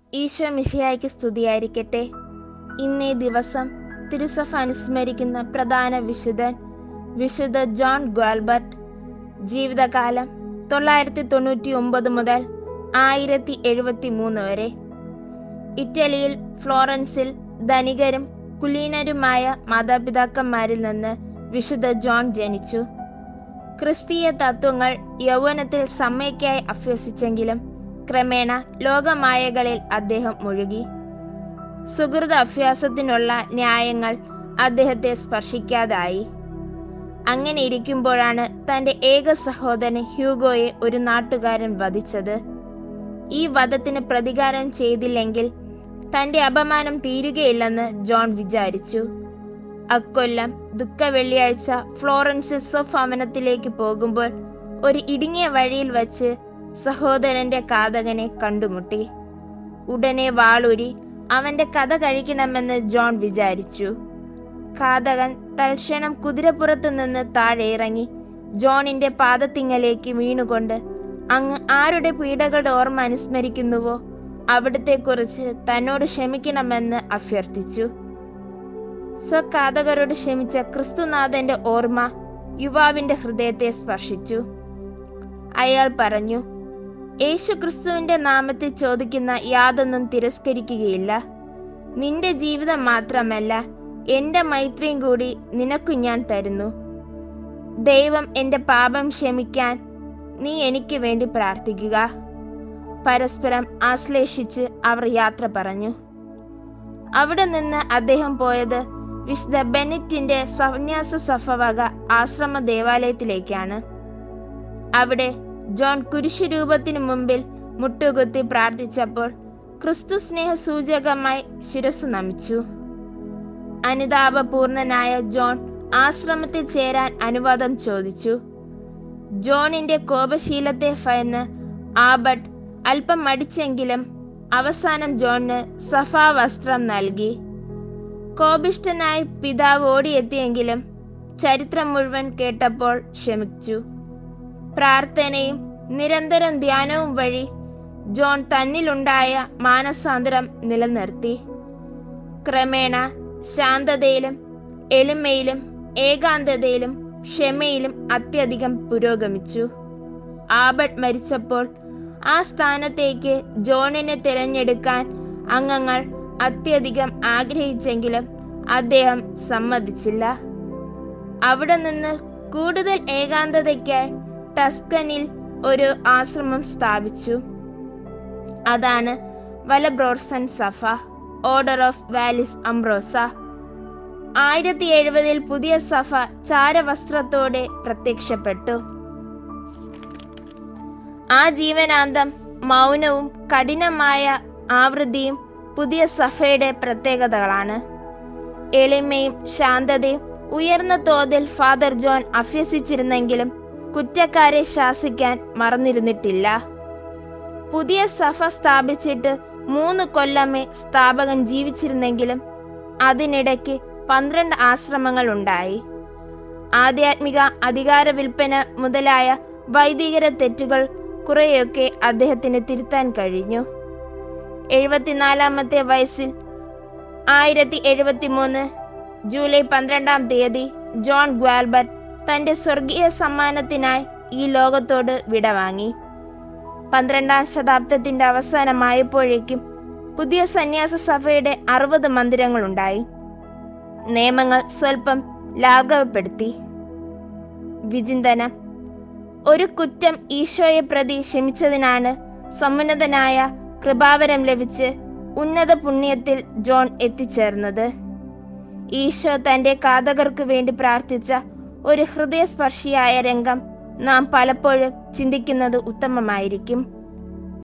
ഈശോ മിശിഹായ്ക്ക് സ്തുതിയായിരിക്കട്ടെ ഇന്നേ ദിവസം തിരുസഭ അനുസ്മരിക്കുന്ന പ്രധാന വിശുദ്ധൻ വിശുദ്ധ ജോൺ ഗാൽബർട്ട് ജീവിതകാലം തൊള്ളായിരത്തി തൊണ്ണൂറ്റി ഒമ്പത് മുതൽ ആയിരത്തി എഴുപത്തി മൂന്ന് വരെ ഇറ്റലിയിൽ ഫ്ലോറൻസിൽ ധനികരും കുലീനരുമായ മാതാപിതാക്കന്മാരിൽ നിന്ന് വിശുദ്ധ ജോൺ ജനിച്ചു ക്രിസ്തീയ തത്വങ്ങൾ യൗവനത്തിൽ സമ്മയ്ക്കായി അഭ്യസിച്ചെങ്കിലും ക്രമേണ ലോകമായകളിൽ അദ്ദേഹം മുഴുകി സുഹൃത അഭ്യാസത്തിനുള്ള ന്യായങ്ങൾ അദ്ദേഹത്തെ സ്പർശിക്കാതായി അങ്ങനെ ഇരിക്കുമ്പോഴാണ് തന്റെ ഏക സഹോദരൻ ഹ്യൂഗോയെ ഒരു നാട്ടുകാരൻ വധിച്ചത് ഈ വധത്തിന് പ്രതികാരം ചെയ്തില്ലെങ്കിൽ തന്റെ അപമാനം തീരുകയില്ലെന്ന് ജോൺ വിചാരിച്ചു അക്കൊല്ലം ദുഃഖ വെള്ളിയാഴ്ച ഫ്ലോറൻസിൽ സ്വഭവനത്തിലേക്ക് പോകുമ്പോൾ ഒരു ഇടുങ്ങിയ വഴിയിൽ വച്ച് സഹോദരന്റെ കാതകനെ കണ്ടുമുട്ടി ഉടനെ വാളൂരി അവന്റെ കഥ കഴിക്കണമെന്ന് ജോൺ വിചാരിച്ചു കാതകൻ തൽക്ഷണം കുതിരപ്പുറത്തു നിന്ന് താഴെ ഇറങ്ങി ജോണിന്റെ പാദത്തിങ്ങലേക്ക് വീണുകൊണ്ട് അങ്ങ് ആരുടെ പീഡകളുടെ ഓർമ്മ അനുസ്മരിക്കുന്നുവോ അവിടത്തെക്കുറിച്ച് തന്നോട് ക്ഷമിക്കണമെന്ന് അഭ്യർത്ഥിച്ചു സ്വകാതകരോട് ക്ഷമിച്ച ക്രിസ്തുനാഥന്റെ ഓർമ്മ യുവാവിന്റെ ഹൃദയത്തെ സ്പർശിച്ചു അയാൾ പറഞ്ഞു യേശു ക്രിസ്തുവിന്റെ നാമത്തിൽ ചോദിക്കുന്ന യാതൊന്നും തിരസ്കരിക്കുകയില്ല നിന്റെ ജീവിതം മാത്രമല്ല എന്റെ മൈത്രിയും കൂടി നിനക്കു ഞാൻ തരുന്നു ദൈവം എന്റെ പാപം ക്ഷമിക്കാൻ നീ എനിക്ക് വേണ്ടി പ്രാർത്ഥിക്കുക പരസ്പരം ആശ്ലേഷിച്ച് അവർ യാത്ര പറഞ്ഞു അവിടെ നിന്ന് അദ്ദേഹം പോയത് വിശുദ്ധ ബെനറ്റിന്റെ സന്യാസ സഭവക ആശ്രമ ദേവാലയത്തിലേക്കാണ് അവിടെ ജോൺ കുരിശുരൂപത്തിനു മുമ്പിൽ മുട്ടുകുത്തി പ്രാർത്ഥിച്ചപ്പോൾ ക്രിസ്തു സ്നേഹ സൂചകമായി ശിരസ് നമിച്ചു അനുതാപപൂർണനായ ജോൺ ആശ്രമത്തിൽ ചേരാൻ അനുവാദം ചോദിച്ചു ജോണിന്റെ കോപശീലത്തെ ഭയന്ന് ആബട്ട് അല്പം മടിച്ചെങ്കിലും അവസാനം ജോണിന് സഫാവസ്ത്രം നൽകി കോപിഷ്ടനായി പിതാവ് ഓടിയെത്തിയെങ്കിലും ചരിത്രം മുഴുവൻ കേട്ടപ്പോൾ ക്ഷമിച്ചു പ്രാർത്ഥനയും നിരന്തരം ധ്യാനവും വഴി ജോൺ തന്നിലുണ്ടായ മാനസാന്തരം നിലനിർത്തി ക്രമേണ ശാന്തതയിലും എളിമയിലും ഏകാന്തതയിലും ക്ഷമയിലും അത്യധികം പുരോഗമിച്ചു ആബട്ട് മരിച്ചപ്പോൾ ആ സ്ഥാനത്തേക്ക് ജോണിനെ തിരഞ്ഞെടുക്കാൻ അംഗങ്ങൾ അത്യധികം ആഗ്രഹിച്ചെങ്കിലും അദ്ദേഹം സമ്മതിച്ചില്ല അവിടെ നിന്ന് കൂടുതൽ ഏകാന്തതയ്ക്കായി ടസ്കനിൽ ഒരു ആശ്രമം സ്ഥാപിച്ചു അതാണ് വലബ്രോർസൺ സഫ ഓർഡർ ഓഫ് വാലിസ് അംബ്രോസ ആയിരത്തി എഴുപതിൽ പുതിയ സഭ ചാരവസ്ത്രത്തോടെ പ്രത്യക്ഷപ്പെട്ടു ആ ജീവനാന്തം മൗനവും കഠിനമായ ആവൃത്തിയും പുതിയ സഭയുടെ പ്രത്യേകതകളാണ് എളിമയും ശാന്തതയും ഉയർന്ന തോതിൽ ഫാദർ ജോൺ അഭ്യസിച്ചിരുന്നെങ്കിലും കുറ്റക്കാരെ ശാസിക്കാൻ മറന്നിരുന്നിട്ടില്ല പുതിയ സഭ സ്ഥാപിച്ചിട്ട് മൂന്ന് കൊല്ലമേ സ്ഥാപകൻ ജീവിച്ചിരുന്നെങ്കിലും അതിനിടയ്ക്ക് പന്ത്രണ്ട് ആശ്രമങ്ങൾ ഉണ്ടായി ആധ്യാത്മിക അധികാര വിൽപ്പന മുതലായ വൈദികര തെറ്റുകൾ കുറെയൊക്കെ അദ്ദേഹത്തിന് തിരുത്താൻ കഴിഞ്ഞു എഴുപത്തിനാലാമത്തെ വയസ്സിൽ ആയിരത്തി എഴുപത്തി മൂന്ന് ജൂലൈ പന്ത്രണ്ടാം തീയതി ജോൺ ഗ്വാൽബർട്ട് തന്റെ സ്വർഗീയ സമ്മാനത്തിനായി ഈ ലോകത്തോട് വിടവാങ്ങി പന്ത്രണ്ടാം ശതാബ്ദത്തിന്റെ അവസാനമായപ്പോഴേക്കും പുതിയ സന്യാസ സഭയുടെ അറുപത് മന്ദിരങ്ങളുണ്ടായി നിയമങ്ങൾ സ്വല്പം ലാഘവപ്പെടുത്തി വിചിന്തനം ഒരു കുറ്റം ഈശോയെ പ്രതി ക്ഷമിച്ചതിനാണ് സമുന്നതനായ കൃപാവരം ലഭിച്ച് ഉന്നത പുണ്യത്തിൽ ജോൺ എത്തിച്ചേർന്നത് ഈശോ തന്റെ കാതകർക്ക് വേണ്ടി പ്രാർത്ഥിച്ച ഒരു ഹൃദയസ്പർശിയായ രംഗം നാം പലപ്പോഴും ചിന്തിക്കുന്നത് ഉത്തമമായിരിക്കും